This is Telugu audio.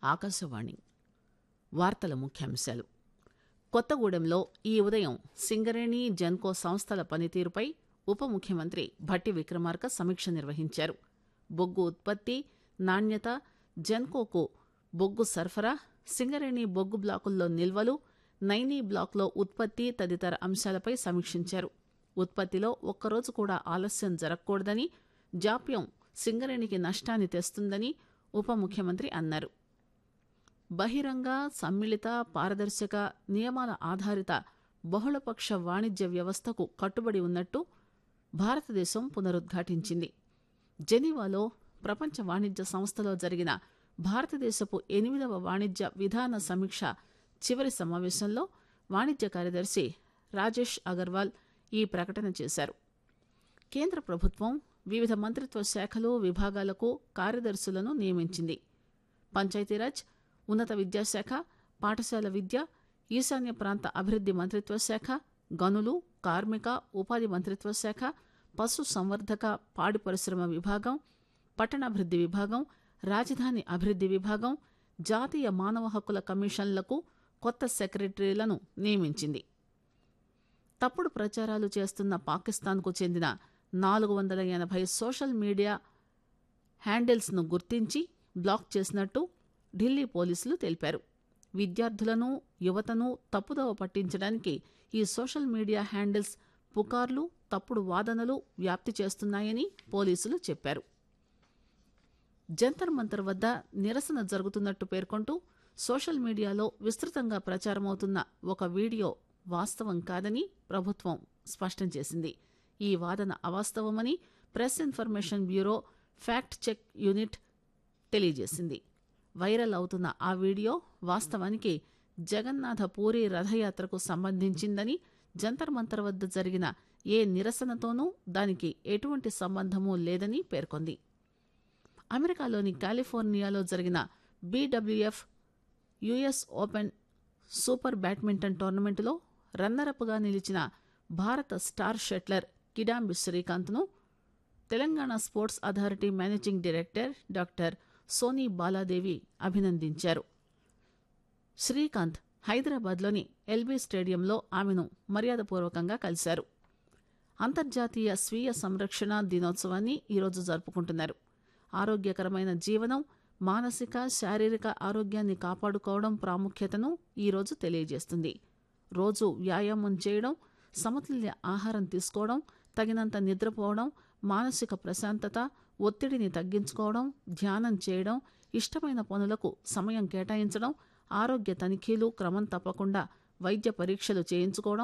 ఆకాశవాణి వార్తల ముఖ్యాంశాలు కొత్తగూడెంలో ఈ ఉదయం సింగరేణి జెన్కో సంస్థల పనితీరుపై ఉప ముఖ్యమంత్రి భట్టి విక్రమార్క సమీక్ష నిర్వహించారు బొగ్గు ఉత్పత్తి నాణ్యత జెన్కోకు బొగ్గు సరఫరా సింగరేణి బొగ్గు బ్లాకుల్లో నిల్వలు నైనీ బ్లాక్లో ఉత్పత్తి తదితర అంశాలపై సమీక్షించారు ఉత్పత్తిలో ఒక్కరోజు కూడా ఆలస్యం జరగకూడదని జాప్యం సింగరేణికి నష్టాన్ని తెస్తుందని ఉప ముఖ్యమంత్రి అన్నారు బహిరంగ సమ్మిళిత పారదర్శక నియమాల ఆధారిత బహుళపక్ష వాణిజ్య వ్యవస్థకు కట్టుబడి ఉన్నట్టు భారతదేశం పునరుద్ఘాటించింది జెనీవాలో ప్రపంచ వాణిజ్య సంస్థలో జరిగిన భారతదేశపు ఎనిమిదవ వాణిజ్య విధాన సమీక్ష చివరి సమావేశంలో వాణిజ్య కార్యదర్శి రాజేష్ అగర్వాల్ ఈ ప్రకటన చేశారు కేంద్ర ప్రభుత్వం వివిధ మంత్రిత్వ శాఖలు విభాగాలకు కార్యదర్శులను నియమించింది పంచాయతీరాజ్ ఉన్నత విద్యాశాఖ పాఠశాల విద్య ఈశాన్య ప్రాంత అభివృద్ది మంత్రిత్వ శాఖ గనులు కార్మిక ఉపాధి మంత్రిత్వ శాఖ పశు సంవర్ధక పాడి పరిశ్రమ విభాగం పట్టణాభివృద్ది విభాగం రాజధాని అభివృద్ది విభాగం జాతీయ మానవ హక్కుల కమిషన్లకు కొత్త సెక్రటరీలను నియమించింది తప్పుడు ప్రచారాలు చేస్తున్న పాకిస్తాన్కు చెందిన నాలుగు వందల ఎనభై సోషల్ మీడియా హ్యాండిల్స్ను గుర్తించి బ్లాక్ చేసినట్టు ఢిల్లీ పోలీసులు తెలిపారు విద్యార్థులను యువతను తప్పుదోవ పట్టించడానికి ఈ సోషల్ మీడియా హ్యాండిల్స్ పుకార్లు తప్పుడు వాదనలు వ్యాప్తి చేస్తున్నాయని పోలీసులు చెప్పారు జంతర్ మంతర్ వద్ద నిరసన జరుగుతున్నట్టు పేర్కొంటూ సోషల్ మీడియాలో విస్తృతంగా ప్రచారమవుతున్న ఒక వీడియో వాస్తవం కాదని ప్రభుత్వం స్పష్టం చేసింది ఈ వాదన అవాస్తవమని press information bureau fact check unit తెలియజేసింది వైరల్ అవుతున్న ఆ వీడియో వాస్తవానికి జగన్నాథ పూరి రథయాత్రకు సంబంధించిందని జంతర్ మంతర్ వద్ద జరిగిన ఏ నిరసనతోనూ దానికి ఎటువంటి సంబంధమూ లేదని పేర్కొంది అమెరికాలోని కాలిఫోర్నియాలో జరిగిన BWF US open super badminton టోర్నమెంటులో రన్నరప్గా నిలిచిన భారత స్టార్ షట్లర్ కిడాంబి శ్రీకాంత్ను Telangana sports authority managing director doctor Soni Baladevi అభినందించారు శ్రీకాంత్ హైదరాబాద్లోని ఎల్బీ స్టేడియంలో ఆమెను మర్యాదపూర్వకంగా కలిశారు అంతర్జాతీయ స్వీయ సంరక్షణ దినోత్సవాన్ని ఈరోజు జరుపుకుంటున్నారు ఆరోగ్యకరమైన జీవనం మానసిక శారీరక ఆరోగ్యాన్ని కాపాడుకోవడం ప్రాముఖ్యతను ఈరోజు తెలియజేస్తుంది రోజు వ్యాయామం చేయడం సమతుల్య ఆహారం తీసుకోవడం తగినంత నిద్రపోవడం మానసిక ప్రశాంతత ఒత్తిడిని తగ్గించుకోవడం ధ్యానం చేయడం ఇష్టమైన పనులకు సమయం కేటాయించడం ఆరోగ్య తనిఖీలు క్రమం తప్పకుండా వైద్య పరీక్షలు చేయించుకోవడం